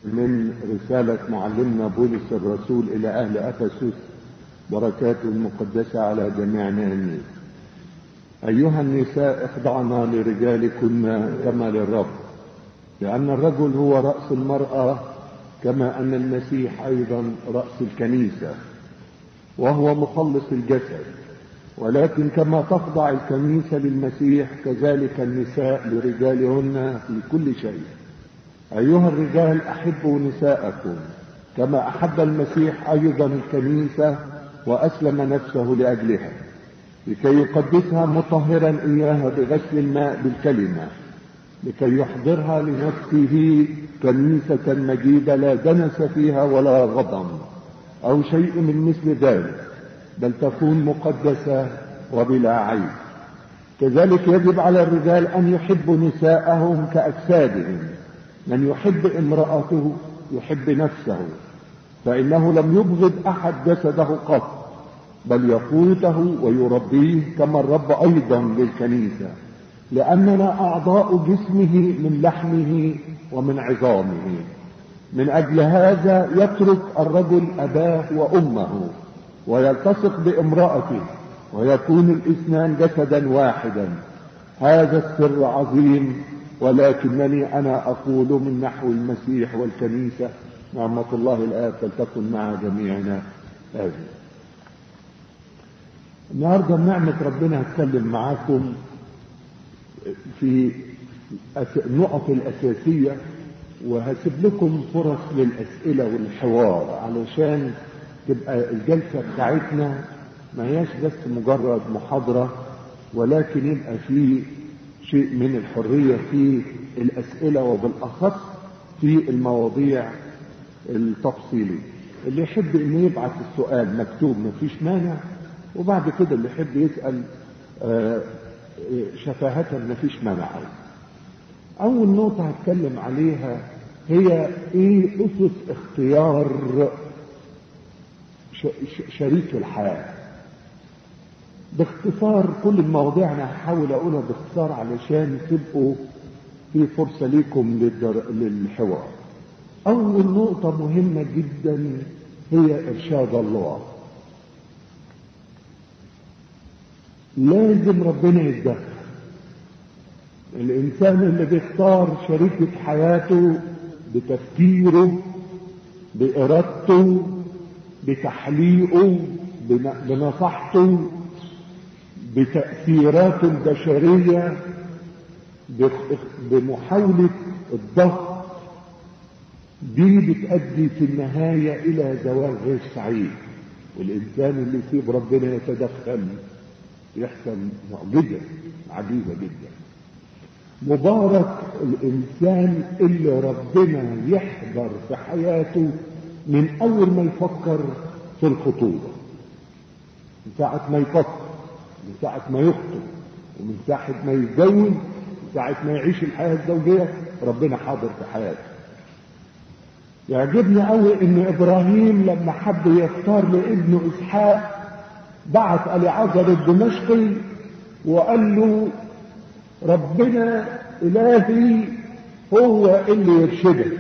من رسالة معلمنا بولس الرسول إلى أهل أفسس بركاته المقدسة على جميعنا آمين. أيها النساء اخضعنا لرجالكن كما للرب لأن الرجل هو رأس المرأة كما أن المسيح أيضا رأس الكنيسة وهو مخلص الجسد ولكن كما تخضع الكنيسة للمسيح كذلك النساء لرجالهن في كل شيء أيها الرجال أحبوا نساءكم كما أحب المسيح أيضا الكنيسة وأسلم نفسه لأجلها لكي يقدسها مطهرا إياها بغسل الماء بالكلمة لكي يحضرها لنفسه كنيسة مجيدة لا دنس فيها ولا غضم أو شيء من مثل ذلك بل تكون مقدسة وبلا عيب كذلك يجب على الرجال أن يحبوا نساءهم كأجسادهم من يحب امرأته يحب نفسه فإنه لم يبغض أحد جسده قط بل يقوته ويربيه كما الرب أيضا للكنيسة لأننا أعضاء جسمه من لحمه ومن عظامه من أجل هذا يترك الرجل أباه وأمه ويلتصق بامرأته ويكون الاثنان جسدا واحدا هذا السر عظيم ولكنني أنا أقول من نحو المسيح والكنيسة نعمة الله الآب فلتكن مع جميعنا آمين النهاردة بنعمة ربنا هتكلم معاكم في النقط الأساسية وهسيب لكم فرص للأسئلة والحوار علشان تبقى الجلسة بتاعتنا ما هياش بس مجرد محاضرة ولكن يبقى في شيء من الحرية في الأسئلة وبالأخص في المواضيع التفصيلية اللي يحب انه يبعث السؤال مكتوب مفيش مانع وبعد كده اللي يحب يسأل شفاهة مفيش مانع أول نقطة هتكلم عليها هي إيه أسس اختيار شريك الحياة باختصار كل المواضيع أنا هحاول أقولها باختصار علشان تبقوا في فرصة ليكم للدر... للحوار أول نقطة مهمة جدا هي إرشاد الله لازم ربنا يتدخل الإنسان اللي بيختار شريكة حياته بتفكيره بإرادته بتحليقه بنصحته بتأثيراته البشرية بمحاولة الضغط دي بتؤدي في النهاية إلى زواج غير سعيد والإنسان اللي يسيب ربنا يتدخل يحصل معجزة عجيبة جدا مبارك الإنسان اللي ربنا يحضر في حياته من أول ما يفكر في الخطوبة من ساعة ما يفكر من ساعة ما يخطب ومن ساعة ما يتجوز من ساعة ما يعيش الحياة الزوجية ربنا حاضر في حياته يعجبني قوي ان ابراهيم لما حب يختار لابنه اسحاق بعت اليعازر الدمشقي وقال له ربنا الهي هو اللي يرشدك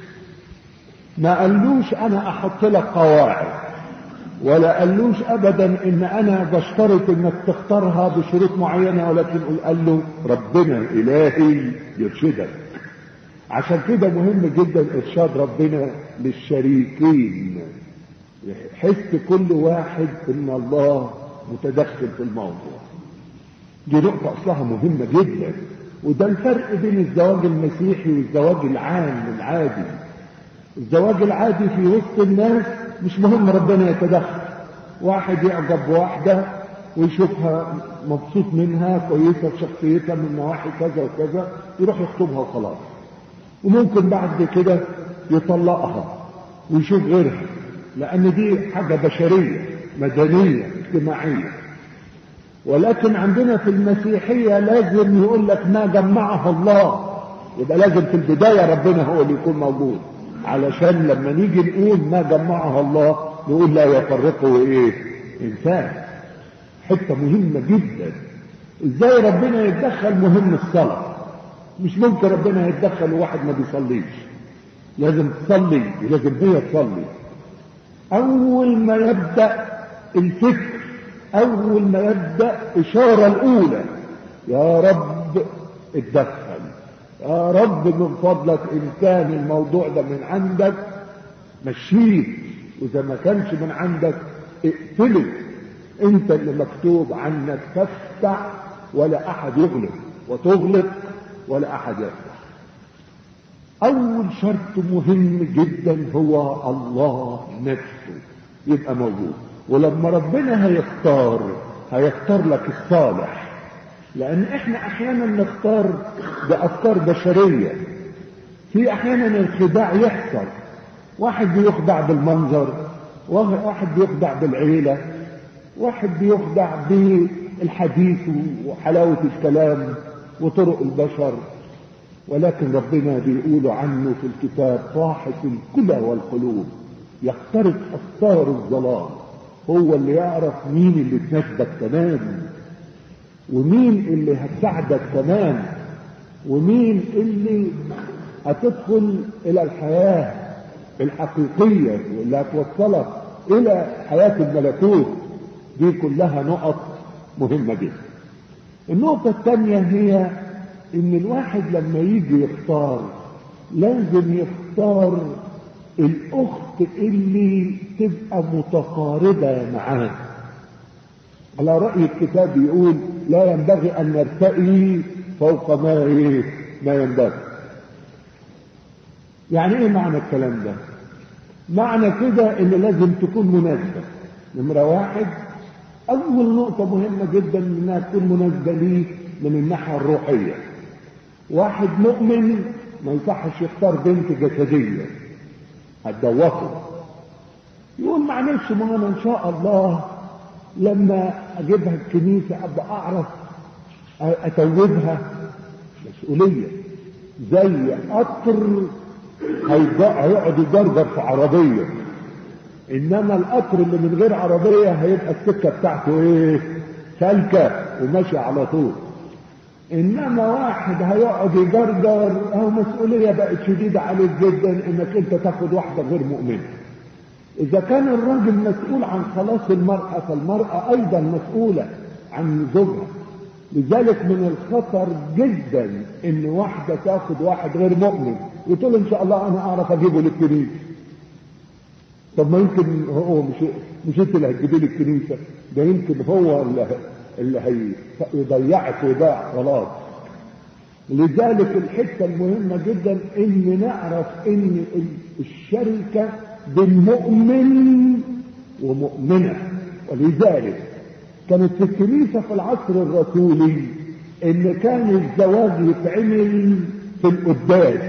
ما قالوش انا احط لك قواعد ولا قالوش ابدا ان انا بشترط انك تختارها بشروط معينه ولكن قال له ربنا الهي يرشدك عشان كده مهم جدا ارشاد ربنا للشريكين يحس كل واحد ان الله متدخل في الموضوع دي نقطة اصلها مهمة جدا وده الفرق بين الزواج المسيحي والزواج العام العادي الزواج العادي في وسط الناس مش مهم ربنا يتدخل واحد يعجب بواحدة ويشوفها مبسوط منها كويسة في شخصيتها من نواحي كذا وكذا يروح يخطبها وخلاص وممكن بعد كده يطلقها ويشوف غيرها لان دي حاجة بشرية مدنية اجتماعية ولكن عندنا في المسيحية لازم يقول لك ما جمعها الله يبقى لازم في البداية ربنا هو اللي يكون موجود علشان لما نيجي نقول ما جمعها الله نقول لا يفرقه ايه انسان حتة مهمة جدا ازاي ربنا يتدخل مهم الصلاة مش ممكن ربنا يتدخل وواحد ما بيصليش لازم تصلي لازم هي تصلي اول ما يبدأ الفكر اول ما يبدأ اشارة الاولى يا رب اتدخل يا رب من فضلك ان كان الموضوع ده من عندك مشيه واذا ما كانش من عندك اقتله انت اللي مكتوب عنك تفتح ولا احد يغلق وتغلق ولا احد يفتح اول شرط مهم جدا هو الله نفسه يبقى موجود ولما ربنا هيختار هيختار لك الصالح لان احنا احيانا نختار بافكار بشريه في احيانا الخداع يحصل واحد بيخدع بالمنظر واحد بيخدع بالعيله واحد بيخدع بالحديث وحلاوه الكلام وطرق البشر ولكن ربنا بيقول عنه في الكتاب صاحب الكلى والقلوب يخترق اسرار الظلام هو اللي يعرف مين اللي تناسبك تمام ومين اللي هتساعدك تمام ومين اللي هتدخل الى الحياة الحقيقية واللي هتوصلك الى حياة الملكوت دي كلها نقط مهمة جدا النقطة الثانية هي ان الواحد لما يجي يختار لازم يختار الاخت اللي تبقى متقاربة معاه على رأي الكتاب يقول لا ينبغي ان نرتقي فوق ما ايه ما ينبغي يعني ايه معنى الكلام ده معنى كده ان لازم تكون مناسبة نمرة واحد اول نقطة مهمة جدا انها تكون مناسبة ليه من الناحية الروحية واحد مؤمن ما يصحش يختار بنت جسدية هتدوخه يقول معلش ما انا ان شاء الله لما اجيبها الكنيسة ابقى اعرف اتوبها مسؤولية زي قطر هيقعد يجرجر في عربية انما القطر اللي من غير عربية هيبقى السكة بتاعته ايه سالكة وماشي على طول انما واحد هيقعد يجرجر اهو مسؤولية بقت شديدة عليك جدا انك انت تاخد واحدة غير مؤمنة اذا كان الراجل مسؤول عن خلاص المرأة فالمرأة ايضا مسؤولة عن زوجها لذلك من الخطر جدا ان واحدة تاخد واحد غير مؤمن وتقول ان شاء الله انا اعرف اجيبه للكنيسة طب ما يمكن هو مش مش انت اللي هتجيبيه للكنيسة ده يمكن هو اللي اللي هيضيعك ويضيع خلاص لذلك الحته المهمه جدا ان نعرف ان الشركه بين مؤمن ومؤمنه ولذلك كانت في الكنيسه في العصر الرسولي ان كان الزواج يتعمل في القداس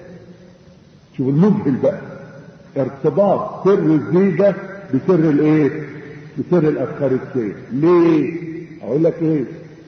شوف المذهل بقى ارتباط سر الزيجه بسر الايه بسر الافخارستيه ليه اقول لك ايه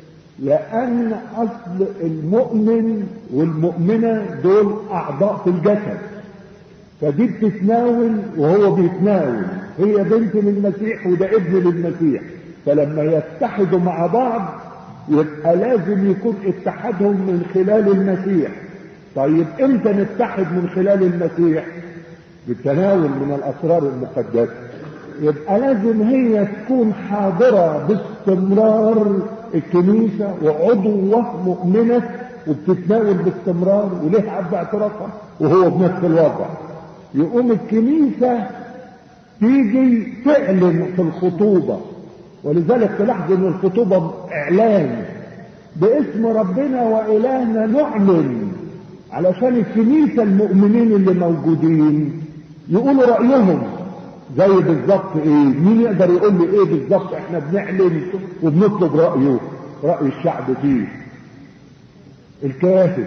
لان اصل المؤمن والمؤمنة دول اعضاء في الجسد فدي بتتناول وهو بيتناول هي بنت للمسيح وده ابن للمسيح فلما يتحدوا مع بعض يبقى لازم يكون اتحادهم من خلال المسيح طيب امتى نتحد من خلال المسيح بالتناول من الاسرار المقدسه يبقى لازم هي تكون حاضرة باستمرار الكنيسة وعضوة مؤمنة وبتتناول باستمرار وليه عبد اعترافها وهو بنفس الوضع يقوم الكنيسة تيجي تعلن في الخطوبة ولذلك تلاحظ ان الخطوبة اعلان باسم ربنا والهنا نعلن علشان الكنيسة المؤمنين اللي موجودين يقولوا رأيهم زي بالظبط ايه مين يقدر يقول لي ايه بالظبط احنا بنعلن وبنطلب رايه راي الشعب فيه الكاهن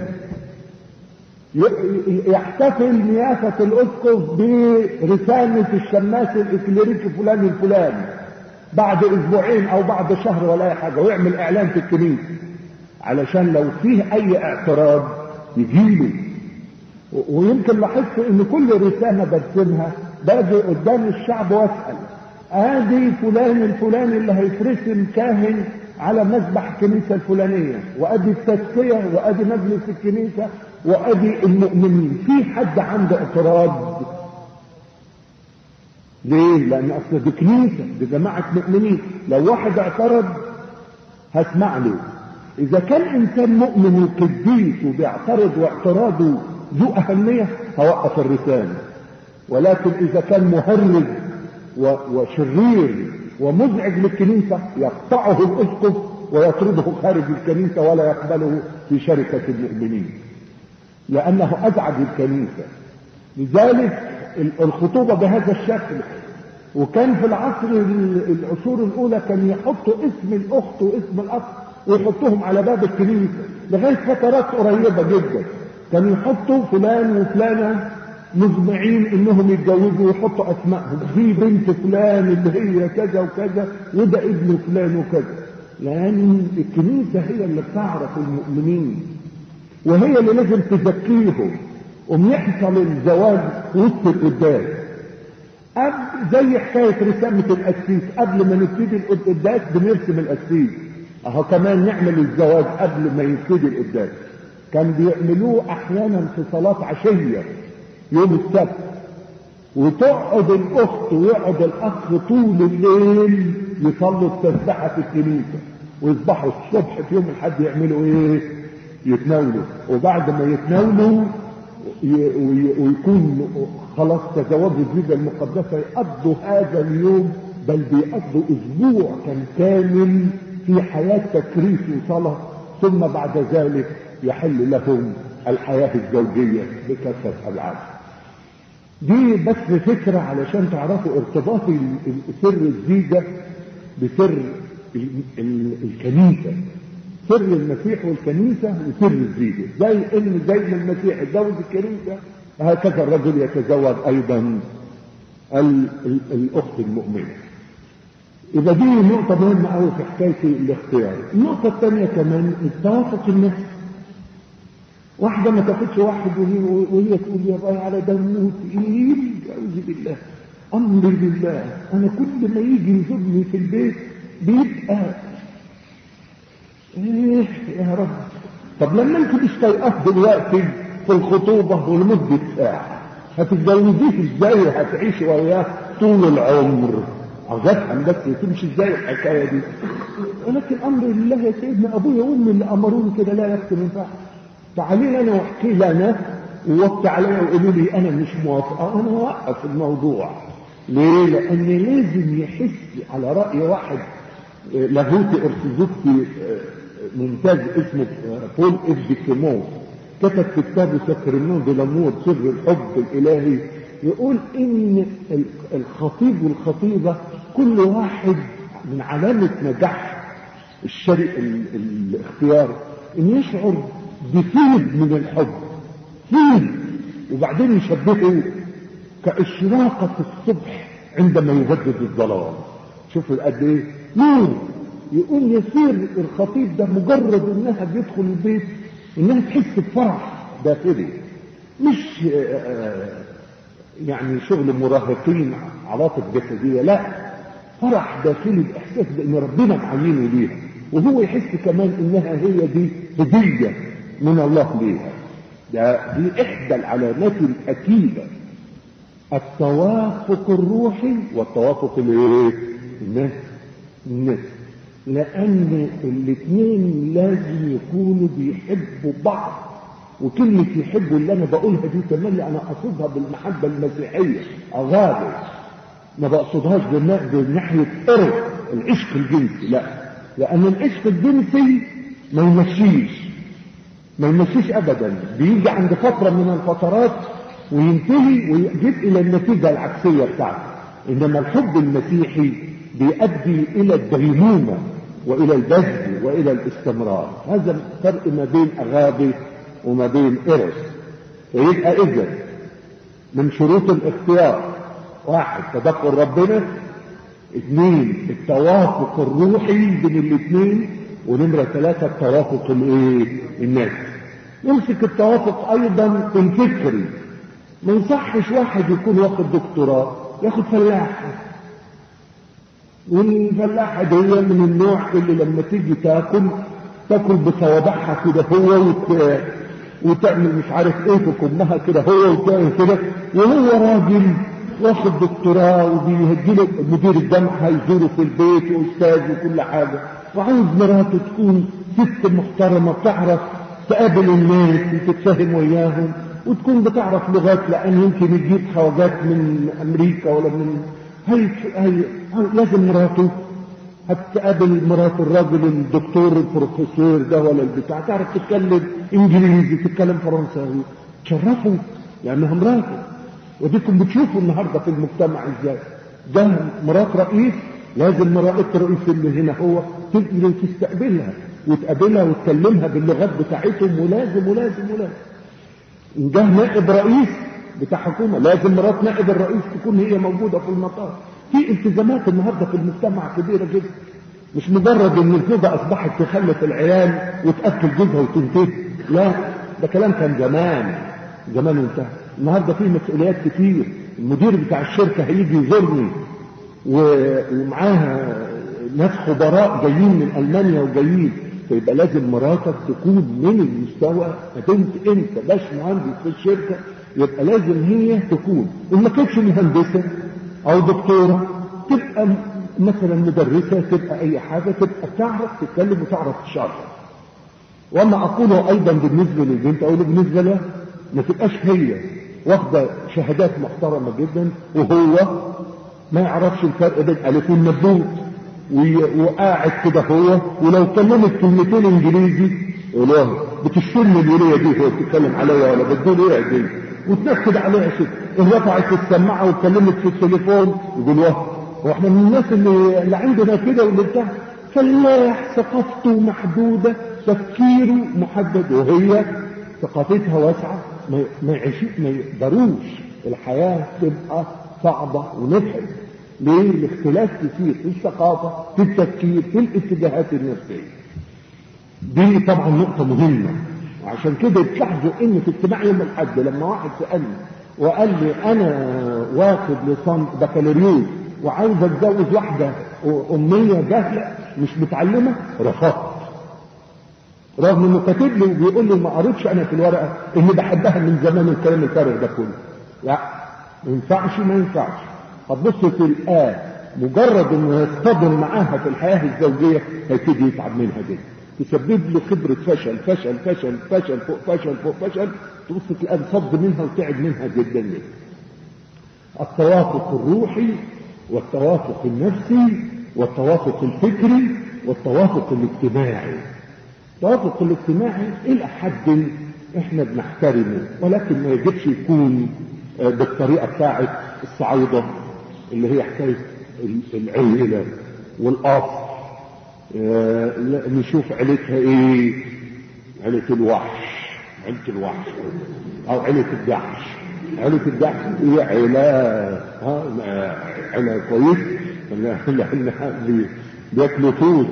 يحتفل نيافة الاسقف برسالة الشماس الاكليريكي فلان الفلاني بعد اسبوعين او بعد شهر ولا اي حاجة ويعمل اعلان في الكنيسة علشان لو فيه اي اعتراض يجيله ويمكن لاحظت ان كل رسالة برسمها باجي قدام الشعب واسال ادي فلان الفلاني اللي هيترسم كاهن على مذبح الكنيسه الفلانيه وادي التزكيه وادي مجلس الكنيسه وادي المؤمنين في حد عنده اعتراض ليه لان اصل دي كنيسه دي جماعه مؤمنين لو واحد اعترض هسمع له اذا كان انسان مؤمن وقديس وبيعترض واعتراضه ذو اهميه هوقف الرساله ولكن اذا كان مهرج وشرير ومزعج للكنيسه يقطعه الاسقف ويطرده خارج الكنيسه ولا يقبله في شركه المؤمنين لانه ازعج الكنيسه لذلك الخطوبه بهذا الشكل وكان في العصر العصور الاولى كان يحطوا اسم الاخت واسم الاخ ويحطوهم على باب الكنيسه لغايه فترات قريبه جدا كانوا يحطوا فلان وفلانه مجمعين انهم يتجوزوا ويحطوا اسمائهم دي بنت فلان اللي هي كذا وكذا وده ابن فلان وكذا لان الكنيسه هي اللي بتعرف المؤمنين وهي اللي لازم تزكيهم وم يحصل الزواج وسط القداس زي حكاية رسامة القسيس قبل ما نبتدي القداس بنرسم القسيس اهو كمان نعمل الزواج قبل ما يبتدي القداس كان بيعملوه احيانا في صلاة عشية يوم السبت وتقعد الاخت ويقعد الاخ طول الليل يصلوا التسبحة في الكنيسة ويصبحوا الصبح في يوم الحد يعملوا ايه يتناولوا وبعد ما يتناولوا ويكون خلاص تزوجوا الزوجة المقدسة يقضوا هذا اليوم بل بيقضوا اسبوع كان كامل في حياة تكريس وصلاة ثم بعد ذلك يحل لهم الحياة الزوجية بكثرة العالم دي بس فكرة علشان تعرفوا ارتباط سر الزيجة بسر الكنيسة سر المسيح والكنيسة وسر الزيجة زي ان زي ما المسيح اتجوز الكنيسة هكذا الرجل يتزوج ايضا ال ال الاخت المؤمنة يبقى دي نقطة مهمة قوي في حكاية الاختيار النقطة الثانية كمان التوافق النفسي واحدة ما تاخدش واحد وهي, وهي تقول يا باي على دمه تقيل اعوذ بالله امر بالله انا كل ما يجي يزورني في البيت بيبقى ايه يا رب طب لما انت مش طايقاه دلوقتي في الخطوبة ولمدة ساعة هتتجوزيه ازاي وهتعيش وياه طول العمر عاوز افهم بس تمشي ازاي الحكايه دي ولكن امر لله يا سيدنا ابويا وامي اللي امروني كده لا يكفي من ينفعش تعالي انا واحكي لنا ووقت عليا وقولوا لي انا مش موافقه انا اوقف الموضوع ليه؟ لان لازم يحس على راي واحد لاهوتي ارثوذكسي ممتاز اسمه بول اف كيمون كتب في كتابه سكرنون دي لامور سر الحب الالهي يقول ان الخطيب والخطيبه كل واحد من علامه نجاح الشرق الاختيار ان يشعر بفيض من الحب فيض وبعدين يشبهه كاشراقه الصبح عندما يجدد الظلام شوفوا قد ايه نور يقول يصير الخطيب ده مجرد انها بيدخل البيت انها تحس بفرح داخلي مش يعني شغل مراهقين عواطف جسديه لا فرح داخلي باحساس بان ربنا معينه ليها وهو يحس كمان انها هي دي هديه من الله ليها ده دي احدى العلامات الاكيده التوافق الروحي والتوافق الايه النفسي النفسي لان الاثنين لازم يكونوا بيحبوا بعض وكلمة يحبوا اللي انا بقولها دي كمان انا اقصدها بالمحبة المسيحية اغابة ما بقصدهاش بناحية ارث العشق الجنسي لا لان العشق الجنسي ما يمشيش ما يمشيش ابدا بيجي عند فترة من الفترات وينتهي ويجيب الى النتيجة العكسية بتاعته انما الحب المسيحي بيؤدي الى الديمومة والى البذل والى الاستمرار هذا الفرق ما بين اغابي وما بين ارث فيبقى اذا من شروط الاختيار واحد تدخل ربنا اثنين التوافق الروحي بين الاثنين ونمرة ثلاثة التوافق الايه النفسي يمسك التوافق ايضا الفكري ما يصحش واحد يكون واخد دكتوراه ياخد فلاحة والفلاحة دي من النوع اللي لما تيجي تاكل تاكل بصوابعها كده هو وت... وتعمل مش عارف ايه في كمها كده هو وتعمل كده وهو راجل واخد دكتوراه وبيهديله مدير الجامعة يزوره في البيت واستاذ وكل حاجة وعاوز مراته تكون ست محترمة تعرف تقابل الناس وتتفاهم وياهم وتكون بتعرف لغات لان يمكن يجيب خواجات من امريكا ولا من هي, هي لازم مراته هتقابل مرات الراجل الدكتور البروفيسور ده ولا البتاع تعرف تتكلم انجليزي تتكلم فرنساوي تشرفوا لانها مراته وديكم بتشوفوا النهارده في المجتمع ازاي ده مرات رئيس لازم مرات الرئيس اللي هنا هو تقدر تستقبلها وتقابلها وتكلمها باللغات بتاعتهم ولازم ولازم ولازم ان جه نائب رئيس بتاع حكومه لازم مرات نائب الرئيس تكون هي موجوده في المطار في التزامات النهارده في المجتمع كبيره جدا مش مجرد ان الزوجه اصبحت تخلف العيال وتاكل جوزها وتنتهي لا ده كلام كان زمان زمان انتهى النهارده في مسؤوليات كتير المدير بتاع الشركه هيجي يزورني ومعاها ناس خبراء جايين من المانيا وجايين فيبقى لازم مراتك تكون من المستوى انت انت باش مهندس في الشركه يبقى لازم هي تكون وما ما كانتش مهندسه او دكتوره تبقى مثلا مدرسه تبقى اي حاجه تبقى تعرف تتكلم وتعرف تشرح واما اقوله ايضا بالنسبه للبنت او بالنسبه لها ما تبقاش هي واخده شهادات محترمه جدا وهو ما يعرفش الفرق بين الف والنبوت وقاعد كده هو ولو كلمت كلمتين انجليزي يقول بتشتمني الوليه دي هو بتتكلم عليا ولا بتقول ايه دي وتنكد عليها شيء ان رفعت السماعه واتكلمت في التليفون يقول واه هو احنا من الناس اللي, اللي عندنا كده واللي بتاع فلاح ثقافته محدوده تفكيره محدد وهي ثقافتها واسعه ما ما يعيشوش ما يقدروش الحياه تبقى صعبه ونفعل ليه؟ الاختلاف كتير في الثقافة في التفكير في الاتجاهات النفسية دي طبعا نقطة مهمة وعشان كده تلاحظوا ان في اجتماع يوم الاحد لما واحد سألني وقال لي انا واخد لصن بكالوريوس وعاوز اتجوز واحدة امية جاهلة مش متعلمة رفضت رغم انه كاتب لي وبيقول لي ما قريتش انا في الورقة اني بحبها من زمان الكلام الفارغ ده كله لا ما ينفعش ما ينفعش هتبص في الآن مجرد انه يصطدم معاها في الحياة الزوجية هيبتدي يتعب منها جدا تسبب له خبرة فشل فشل فشل فشل فوق فشل فوق فشل تبص تلاقيه انصد منها وتعب منها جدا جدا التوافق الروحي والتوافق النفسي والتوافق الفكري والتوافق الاجتماعي التوافق الاجتماعي الى حد احنا بنحترمه ولكن ما يجبش يكون بالطريقة بتاعت الصعيدة اللي هي حكاية العيلة والأصل آه نشوف عيلتها ايه عيلة الوحش عيلة الوحش او عيلة الدحش عيلة الدحش هي عيلة ها عيلة كويس لانها بياكلوا توت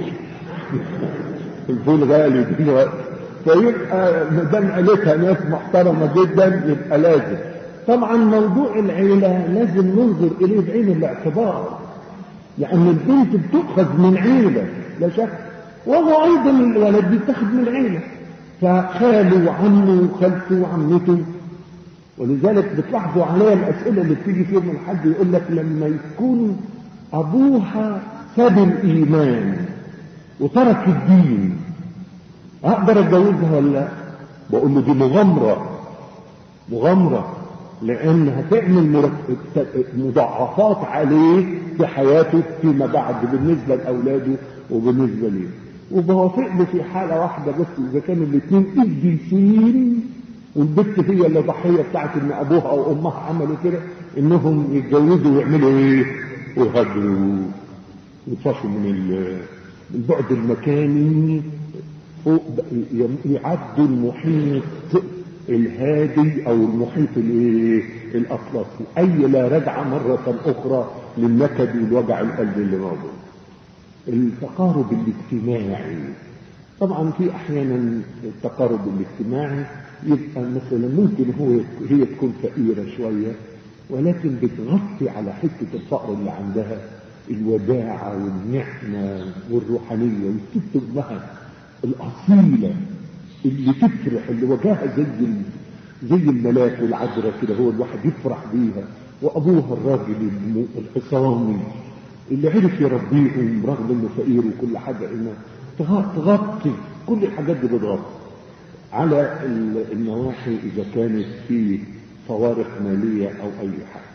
الفول غالي دلوقتي فيبقى ما دام عيلتها ناس محترمة جدا يبقى لازم طبعا موضوع العيلة لازم ننظر إليه بعين الاعتبار لأن البنت بتؤخذ من عيلة لا شك وهو أيضا الولد بيتخذ من عيلة فخاله وعمه وخالته وعمته ولذلك بتلاحظوا عليها الأسئلة اللي بتيجي فيهم من حد يقول لك لما يكون أبوها ساب الإيمان وترك الدين أقدر أتجوزها ولا لا؟ بقول له دي مغامرة مغامرة لان هتعمل مضاعفات عليه في حياته فيما بعد بالنسبة لاولاده وبالنسبة ليه وبوافق له في حالة واحدة بس اذا كانوا الاثنين قديسين والبنت هي اللي ضحية بتاعت ان ابوها او امها عملوا كده انهم يتجوزوا ويعملوا ايه ويهاجروا يطفشوا من البعد المكاني فوق يعدوا المحيط الهادي او المحيط الايه الاطلسي اي لا رجعه مره اخرى للنكد والوجع القلب اللي موجود التقارب الاجتماعي طبعا في احيانا التقارب الاجتماعي يبقى مثلا ممكن هو هي تكون فقيره شويه ولكن بتغطي على حته الفقر اللي عندها الوداعه والنعمه والروحانيه والست امها الاصيله اللي تفرح اللي وجهها زي ال- زي الملاك والعذراء كده هو الواحد يفرح بيها وابوها الراجل الم- الحصاني اللي عرف يربيهم رغم انه فقير وكل حاجه انه تغ- تغطي كل الحاجات دي بتغطي على ال- النواحي اذا كانت في فوارق ماليه او اي حاجه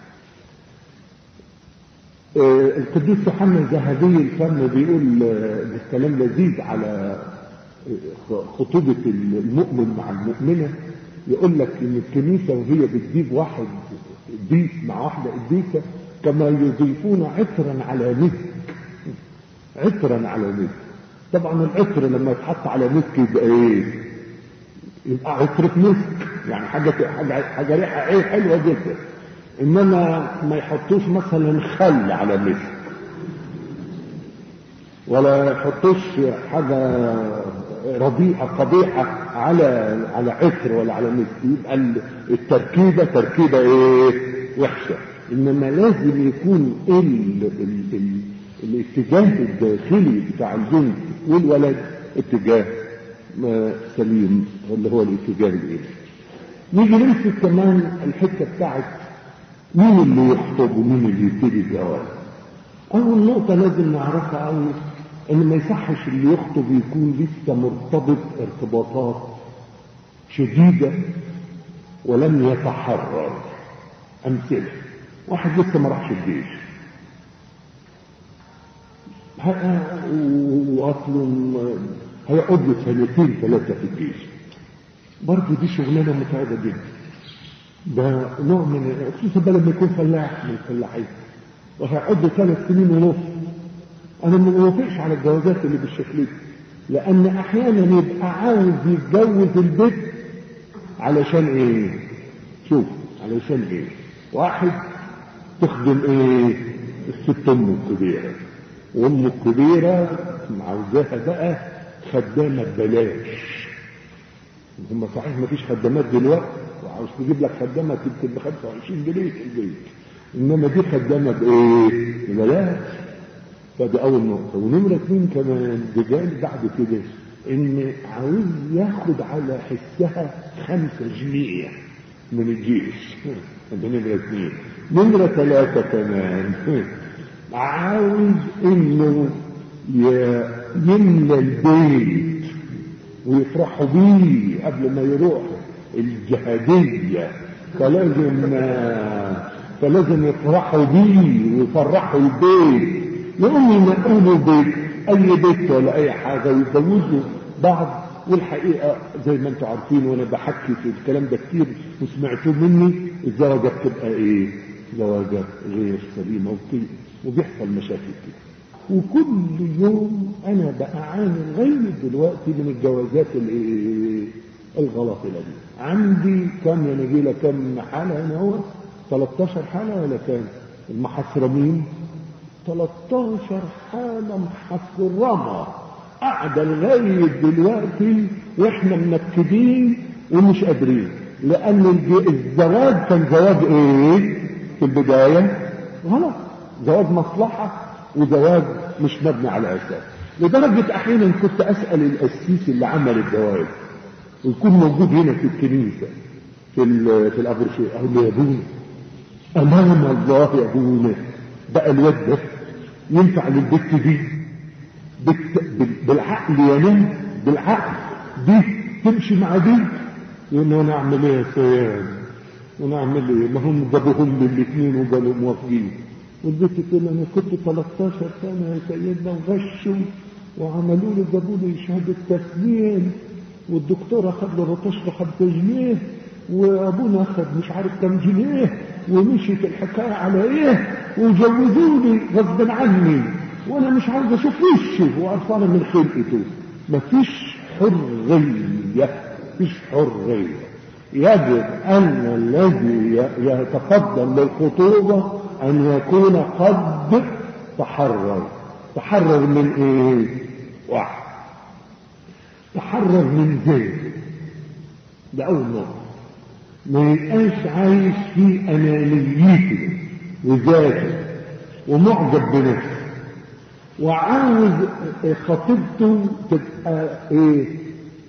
آه، القديس يوحنا الذهبي الفم بيقول آه، الكلام لذيذ على آه، خطوبة المؤمن مع المؤمنة يقول لك ان الكنيسة وهي بتجيب واحد ضيف مع واحدة قديسة كما يضيفون عطرا على مسك عطرا على مسك طبعا العطر لما يتحط على مسك يبقى ايه يبقى عطرة مسك يعني حاجة حاجة حاجة ريحة ايه حلوة جدا انما ما يحطوش مثلا خل على مسك ولا يحطوش حاجة رديئة قبيحة على على عطر ولا على مسك يبقى ال- التركيبة تركيبة ايه وحشة انما لازم يكون ال ال ال الاتجاه الداخلي بتاع البنت والولد اتجاه ما سليم اللي هو الاتجاه الالهي نيجي نمسك كمان الحته بتاعت مين اللي يخطب ومين اللي يبتدي الجواز اول نقطه لازم نعرفها قوي ان ما يصحش اللي يخطب يكون لسه مرتبط ارتباطات شديده ولم يتحرر امثله واحد لسه ما راحش الجيش ه- واصله هيقعد له سنتين ثلاثه في الجيش برضه دي شغلانه متعبه جدا ده نوع من خصوصا بقى لما يكون فلاح من الفلاحين وهيقعد له ثلاث سنين ونص انا ما بوافقش على الجوازات اللي بالشكل ده لان احيانا يبقى عاوز يتجوز البيت علشان ايه شوف علشان ايه واحد تخدم ايه الست امه الكبيره وامه الكبيره عاوزاها بقى خدامه ببلاش هم صحيح ما فيش خدامات دلوقتي وعاوز تجيب لك خدامه تكتب ب 25 جنيه في البيت انما دي خدامه بايه؟ ببلاش فدي اول نقطه ونمره اثنين كمان رجال بعد كده ان عاوز ياخد على حسها خمسة جنيه من الجيش ده نمره اثنين نمره ثلاثه كمان عاوز انه ي- يملى البيت ويفرحوا بيه قبل ما يروحوا الجهادية فلازم فلازم يفرحوا بيه ويفرحوا البيت يقوموا ينقلوا له بيت اي بيت ولا اي حاجة ويتجوزوا بعض والحقيقة زي ما انتم عارفين وانا بحكي في الكلام ده كتير وسمعتوه مني الزواجة بتبقى ايه زواجة غير سليمة وكي- وبيحصل مشاكل كده وكل يوم انا بعاني لغايه دلوقتي من الجوازات الايه الغلطه دي عندي كم يا نجيله كم حاله هنا هو 13 حاله ولا كام المحصرمين 13 حاله محصرمه قاعده لغايه دلوقتي واحنا منكدين ومش قادرين لان الج- الزواج كان زواج ايه في البدايه غلط زواج مصلحه وزواج مش مبني على اساس لدرجه احيانا كنت اسال القسيس اللي عمل الجواز ويكون موجود هنا في الكنيسه في ال- في الابرشيه اقول له يا ابونا امام الله يا ابونا بقى الواد ده ينفع للبت دي بالت... بال- بالعقل يا نم بالعقل دي تمشي مع دي يقول له انا اعمل ايه يا سياد وانا اعمل ايه ما هم جابوهم للاثنين وقالوا موافقين والبنت تقول انا كنت 13 سنه يا سيدنا وغشوا وعملوا لي جابوا لي شهاده تسليم والدكتور اخذ له رطشته 5 جنيه وابونا اخذ مش عارف كم جنيه ومشيت الحكايه على ايه وجوزوني غصب عني وانا مش عاوز اشوف وشه وقرفانه من خلقته مفيش حريه مفيش حريه يجب ان الذي ي- يتقدم للخطوبه ان يكون قد تحرر تحرر من ايه واحد تحرر من ذات ده اول نقطه ما يبقاش عايش في انانيته وذاته ومعجب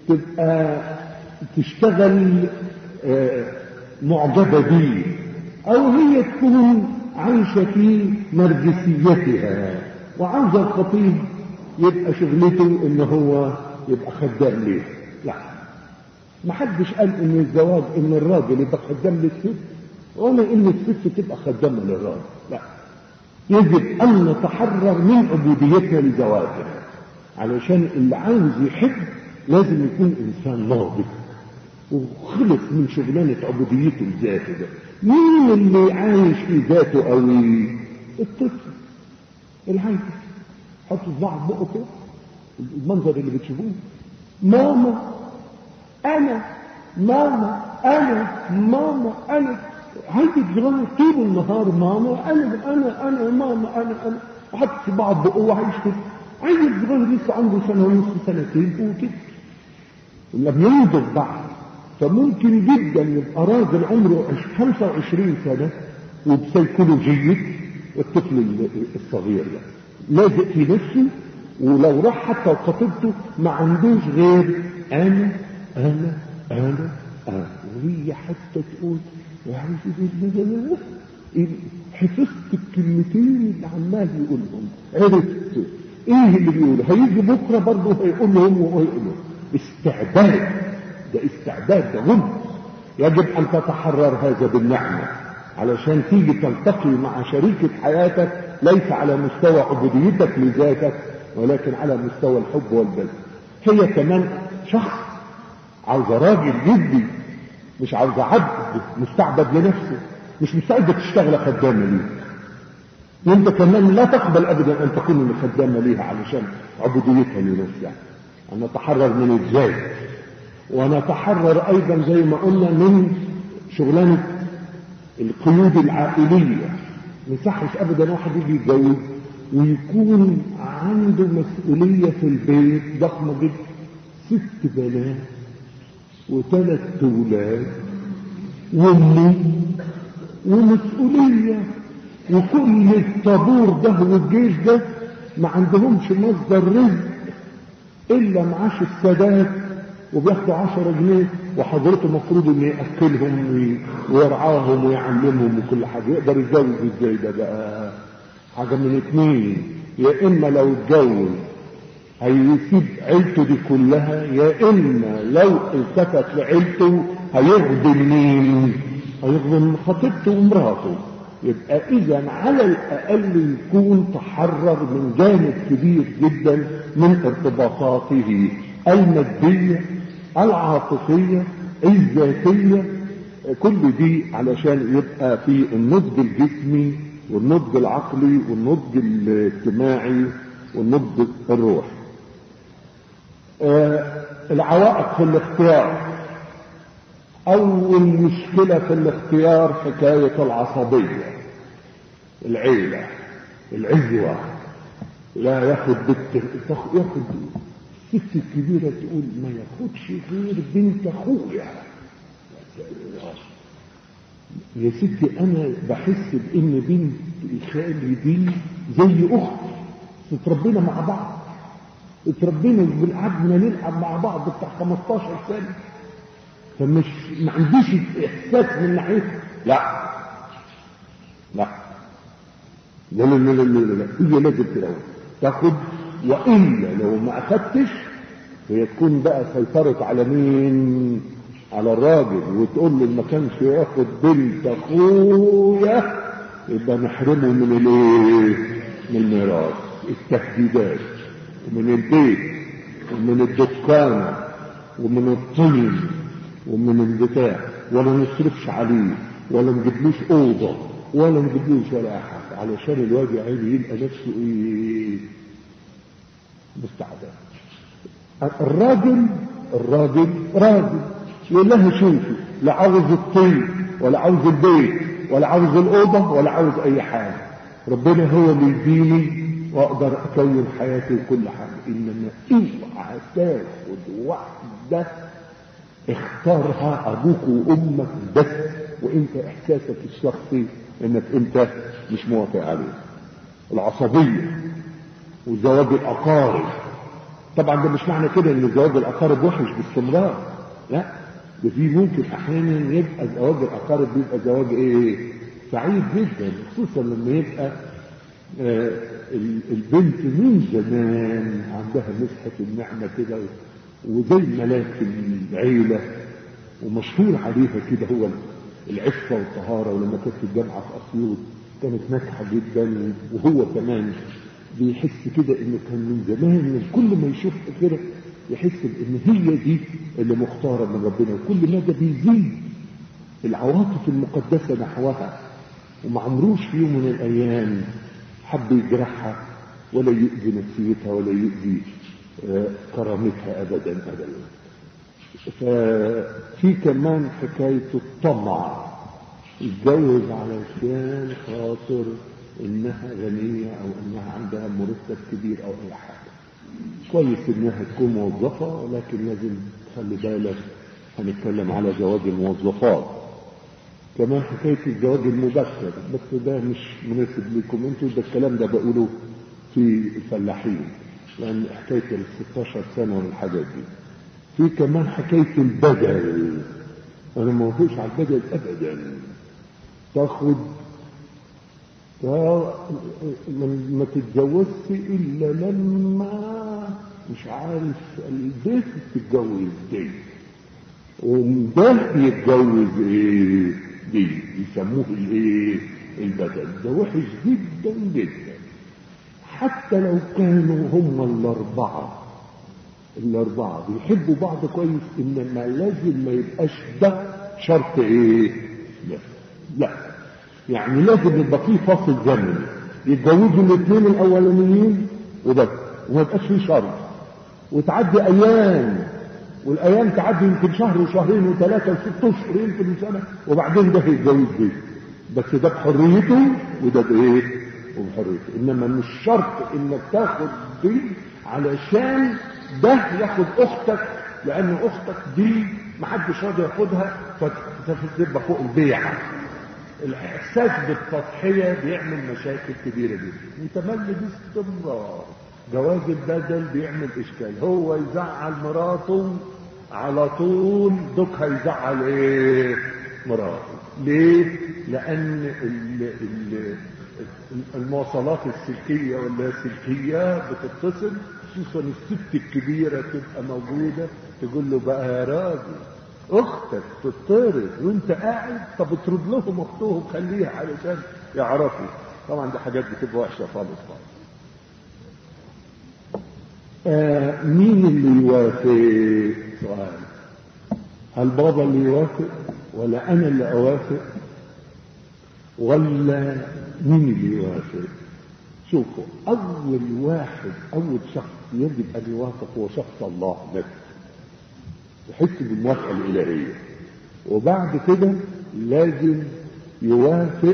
تبقى تشتغل آه، معجبة بيه او هي تكون عايشة في نرجسيتها وعاوزة الخطيب يبقى شغلته ان هو يبقى خدام ليه لا ما حدش قال ان الزواج ان الراجل يبقى خدام للست ولا ان الست تبقى خدامة للراجل لا يجب ان نتحرر من عبوديتنا لزواجنا علشان اللي عاوز يحب لازم يكون انسان ناضج وخلص من شغلانة عبوديته لذاته ده مين اللي عايش في ذاته قوي الطفل العيل حط صباع في بقه كده المنظر اللي بتشوفوه ماما انا ماما انا ماما انا عايز صغير طول النهار ماما انا انا انا ماما انا انا حط صباع في بقه وعايش كده عايز صغير لسه عنده سنه ونص سنتين وكده لم ينضج بعد فممكن جدا يبقى راجل عمره 25 سنة وبسيكولوجية الطفل الصغير ده لازق في نفسه ولو راح حتى لخطيبته ما عندوش غير انا انا انا انا وهي حتى تقول حفظت الكلمتين اللي عمال يقولهم عرفت ايه اللي بيقوله هيجي بكره برضه هيقول لهم وهيقول استعباد ده استعداد ده غلط يجب ان تتحرر هذا بالنعمة علشان تيجي تلتقي مع شريكة حياتك ليس على مستوى عبوديتك لذاتك ولكن على مستوى الحب والبذل هي كمان شخص عاوزة راجل جدي مش عاوزة عبد مستعبد لنفسه مش مستعدة تشتغل خدامة ليك وانت كمان لا تقبل ابدا ان تكون خدامة ليها علشان عبوديتها لنفسها ان نتحرر من الذات ونتحرر ايضا زي ما قلنا من شغلانة القيود العائلية ما يصحش ابدا واحد يجي يتجوز ويكون عنده مسؤولية في البيت ضخمة جدا ست بنات وثلاث اولاد وامي ومسؤولية وكل الطابور ده والجيش ده ما عندهمش مصدر رزق الا معاش السادات وبياخدوا 10 جنيه وحضرته المفروض انه ياكلهم ويرعاهم ويعلمهم وكل حاجه يقدر يتجوز ازاي ده بقى حاجه من اتنين يا اما لو اتجوز هيسيب عيلته دي كلها يا اما لو التفت لعيلته هيخدم مين هيخدم خطيبته ومراته يبقى اذا على الاقل يكون تحرر من جانب كبير جدا من ارتباطاته الماديه العاطفيه الذاتيه كل دي علشان يبقى في النضج الجسمي والنضج العقلي والنضج الاجتماعي والنضج الروحي آه العوائق في الاختيار اول مشكلة في الاختيار حكاية العصبية العيلة العزوة لا ياخد بنت ياخد الست الكبيرة تقول ما ياخدش غير بنت اخويا يا ستي انا بحس بان بنت خالي دي زي اخت اتربينا مع بعض اتربينا قعدنا نلعب مع بعض بتاع 15 سنه فمش ما عنديش احساس من ناحيتها لا لا لا لا لا لا لا, لا. هي لازم تلاقي تاخد والا لو ما اخدتش هي تكون بقى سيطرت على مين على الراجل وتقول له ما كانش ياخد بنت اخويا يبقى نحرمه من الايه من الميراث التهديدات ومن البيت ومن الدكانه ومن الطين ومن البتاع ولا نصرفش عليه ولا نجيبلوش اوضه ولا نجيبلوش ولا احد علشان الواد يا عيني يبقى نفسه ايه مستعدة الراجل الراجل راجل يقول لها شوفي لا عاوز الطين ولا عاوز البيت ولا عاوز الاوضه ولا عاوز اي حاجه ربنا هو اللي يديني واقدر اكون حياتي وكل حاجه انما اوعى تاخد واحده اختارها ابوك وامك بس وانت احساسك الشخصي انك انت مش موافق عليه العصبية وزواج الاقارب طبعا ده مش معنى كده ان زواج الاقارب وحش باستمرار لا ده في ممكن احيانا يبقى زواج الاقارب بيبقى زواج ايه سعيد جدا خصوصا لما يبقى آه البنت من زمان عندها مسحة النعمة كده وزي ملاك العيلة ومشهور عليها كده هو العفة والطهارة ولما كانت في الجامعة في أسيوط كانت ناجحة جدا وهو كمان بيحس كده انه كان من زمان من كل ما يشوف كده يحس ان هي دي اللي مختارة من ربنا وكل ما ده بيزيد العواطف المقدسة نحوها وما عمروش في يوم من الايام حب يجرحها ولا يؤذي نفسيتها ولا يؤذي كرامتها ابدا ابدا ففي كمان حكاية الطمع يتجوز علشان خاطر انها غنية او انها عندها مرتب كبير او اي حاجة كويس انها تكون موظفة ولكن لازم تخلي بالك هنتكلم على زواج الموظفات كمان حكاية الزواج المبكر بس ده مش مناسب لكم انتوا ده الكلام ده بقوله في الفلاحين لان حكاية ال 16 سنة والحاجات دي في كمان حكاية البدل انا ما وقفش على البدل ابدا تاخد ما تتجوزش الا لما مش عارف البيت تتجوز دي وده بيتجوز ايه دي يسموه الايه البدل ده وحش جدا جدا حتى لو كانوا هم الاربعه الاربعه بيحبوا بعض كويس انما لازم ما يبقاش ده شرط ايه لا لا يعني لازم يبقى فيه فاصل زمني يتجوزوا الاثنين الاولانيين وبس وما يبقاش فيه شرط وتعدي ايام والايام تعدي يمكن شهر وشهرين وثلاثه وست اشهر يمكن سنه وبعدين ده يتجوز دي بس ده بحريته وده بايه؟ وبحريته انما مش شرط انك تاخد دي علشان ده ياخد اختك لان اختك دي محدش راضي ياخدها فتبقى فوق البيع الاحساس بالتضحيه بيعمل مشاكل كبيره جدا وتملي باستمرار جواز البدل بيعمل اشكال هو يزعل مراته على طول دوك هيزعل ايه مراته ليه لان ال ال المواصلات السلكيه واللاسلكيه بتتصل خصوصا الست الكبيره تبقى موجوده تقول له بقى يا راجل اختك تطرد وانت قاعد طب اطرد لهم اختهم خليها علشان يعرفوا طبعا دي حاجات بتبقى وحشه خالص خالص آه مين اللي يوافق سؤال هل بابا اللي يوافق ولا انا اللي اوافق ولا مين اللي يوافق شوفوا اول واحد اول شخص يجب ان يوافق هو شخص الله نفسه يحس بالموافقه الالهيه وبعد كده لازم يوافق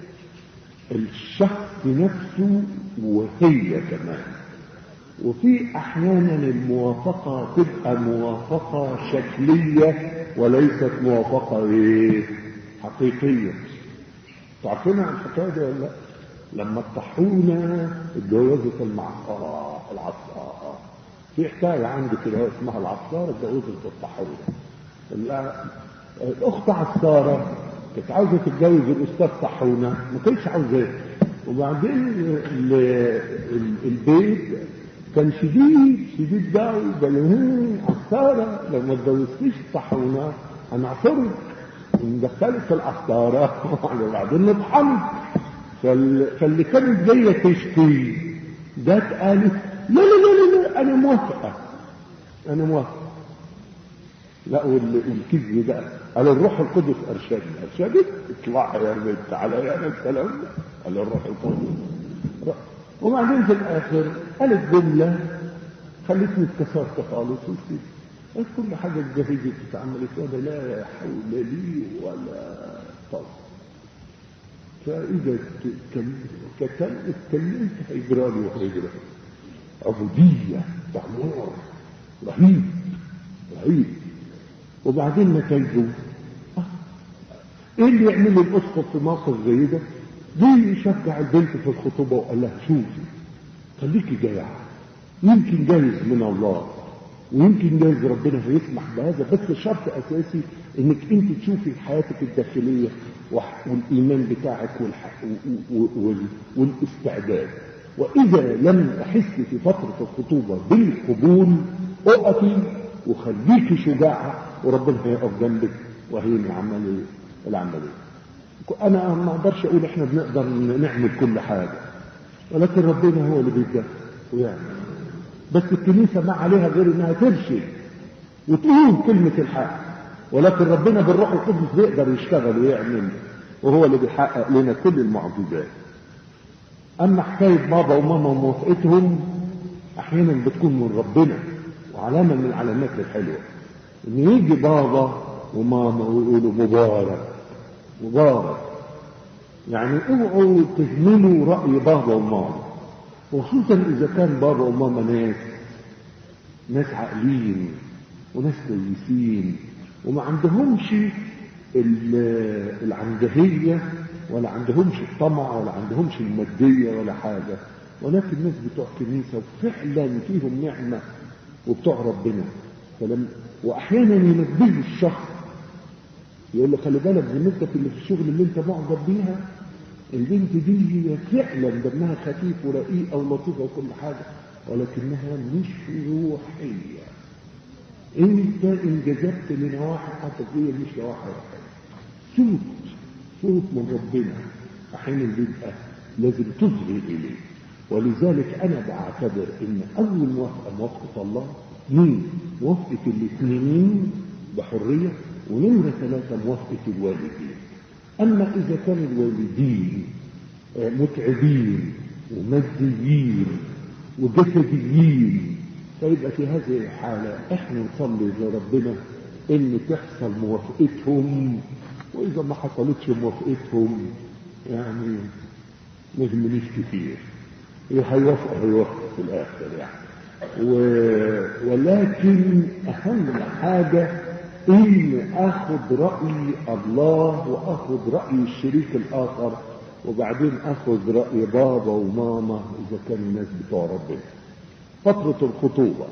الشخص نفسه وهي كمان وفي احيانا الموافقه تبقى موافقه شكليه وليست موافقه ايه حقيقيه تعرفين عن الحكايه دي ولا لا لما الطاحونه اتجوزت المعصره العصاره في حكايه عندي كده اسمها العصاره اتجوزت الطاحونه الاخت عصاره كانت عاوزه تتجوز الاستاذ طاحونه ما كانتش عاوزاه وبعدين البيت كان شديد شديد ده قال له عصاره لو ما اتجوزتيش طاحونه هنعصرك وندخلك في العصاره وبعدين نطحنك فال... فاللي كانت جايه تشتي جت قالت لا لا لا لا انا موافقه انا موافقه لا والكذب بقى قال الروح القدس ارشدني ارشدك اطلع يا بنت على يا الكلام قال الروح القدس وبعدين في الاخر قالت جمله خلتني اتكسرت خالص وسيت قالت كل حاجه اتجهزت اتعملت وانا لا حول لي ولا طول فاذا اتكلمت هيجرى لي وهيجرى عبوديه دمار رهيب رهيب وبعدين نتائجه ايه اللي يعمله الاسقف في موقف زي ده دي يشجع البنت في الخطوبه وقال لها شوفي خليكي جايعه يمكن جايز من الله ويمكن جايز ربنا هيسمح بهذا بس شرط اساسي انك انت تشوفي حياتك الداخليه وح- والايمان بتاعك والح- و- و- وال- والاستعداد واذا لم تحسي في فتره الخطوبه بالقبول اقفي وخليكي شجاعه وربنا هيقف جنبك وهينهي عمل العمليه انا ما اقدرش اقول احنا بنقدر نعمل كل حاجه ولكن ربنا هو اللي بيتدخل ويعمل بس الكنيسه ما عليها غير انها ترشد وتقول كلمه الحق ولكن ربنا بالروح القدس بيقدر يشتغل ويعمل وهو اللي بيحقق لنا كل المعجزات اما حكايه بابا وماما وموافقتهم احيانا بتكون من ربنا وعلامه من العلامات الحلوه ان يجي بابا وماما ويقولوا مبارك مبارك يعني اوعوا تهملوا راي بابا وماما وخصوصا اذا كان بابا وماما ناس ناس عاقلين وناس كويسين وما عندهمش ال- العنجهيه ولا عندهمش الطمع ولا عندهمش الماديه ولا حاجه ولكن ناس بتوع كنيسه وفعلا فيهم نعمه وبتوع ربنا فلم واحيانا ينبهوا الشخص يقول له خلي بالك زميلتك اللي في الشغل اللي انت معجب بيها البنت دي هي فعلا دمها خفيف ورقيقه ولطيفه وكل حاجه ولكنها مش روحيه انت انجذبت لنواحي عاطفيه مش نواحي روحيه صوت صوت من ربنا احيانا بيبقى لازم تصغي اليه ولذلك انا بعتبر ان اول موافقه موافقه الله مين موافقه الاثنين بحريه ونمره ثلاثه موافقه الوالدين اما اذا كان الوالدين آه، متعبين وماديين وجسديين فيبقى في هذه الحالة احنا نصلي لربنا ان تحصل موافقتهم واذا ما حصلتش موافقتهم يعني ما يهمنيش كتير إيه هيوافق هيوافق في الاخر يعني و... ولكن اهم حاجة ان اخذ رأي الله واخذ رأي الشريك الاخر وبعدين اخذ رأي بابا وماما اذا كانوا الناس بتوع ربنا فترة الخطوبة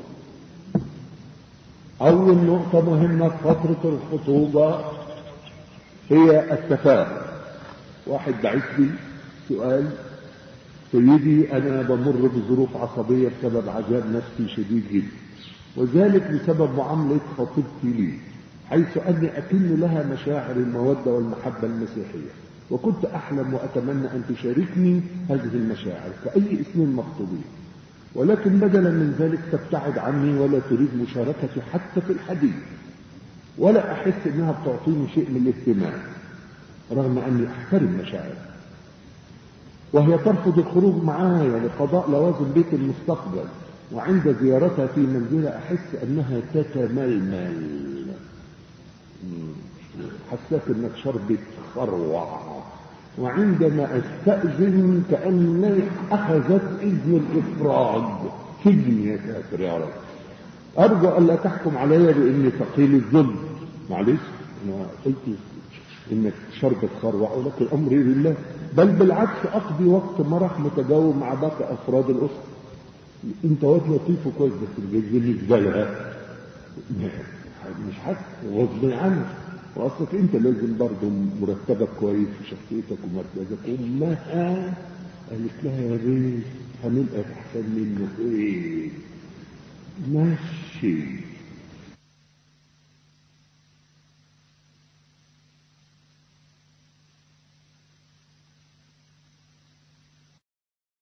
أول نقطة مهمة في فترة الخطوبة هي التفاهم واحد بعت لي سؤال سيدي أنا بمر بظروف عصبية بسبب عذاب نفسي شديد جدا وذلك بسبب معاملة خطيبتي لي حيث أني أكن لها مشاعر المودة والمحبة المسيحية وكنت أحلم وأتمنى أن تشاركني هذه المشاعر كأي اثنين مخطوبين ولكن بدلا من ذلك تبتعد عني ولا تريد مشاركتي حتى في الحديث ولا أحس إنها بتعطيني شيء من الاهتمام رغم أني أحترم مشاعرها وهي ترفض الخروج معايا لقضاء لوازم بيت المستقبل وعند زيارتها في منزلها أحس أنها تتململ حساك انك شربت خروع وعندما استأذن كأني أخذت إذن الإفراج سجن يا ساتر يا رب أرجو ألا تحكم علي بإني ثقيل الظلم معلش أنا قلت إنك شربت خروع ولكن أمري لله بل بالعكس أقضي وقت مرح متجاوب مع باقي أفراد الأسرة أنت واد لطيف وكويس بس بالنسبة لها مش حاسس غصب عنك واصلك انت لازم برضه مرتبك كويس في شخصيتك ومركزك امها قالت لها يا ريت هنبقى احسن منه ايه ماشي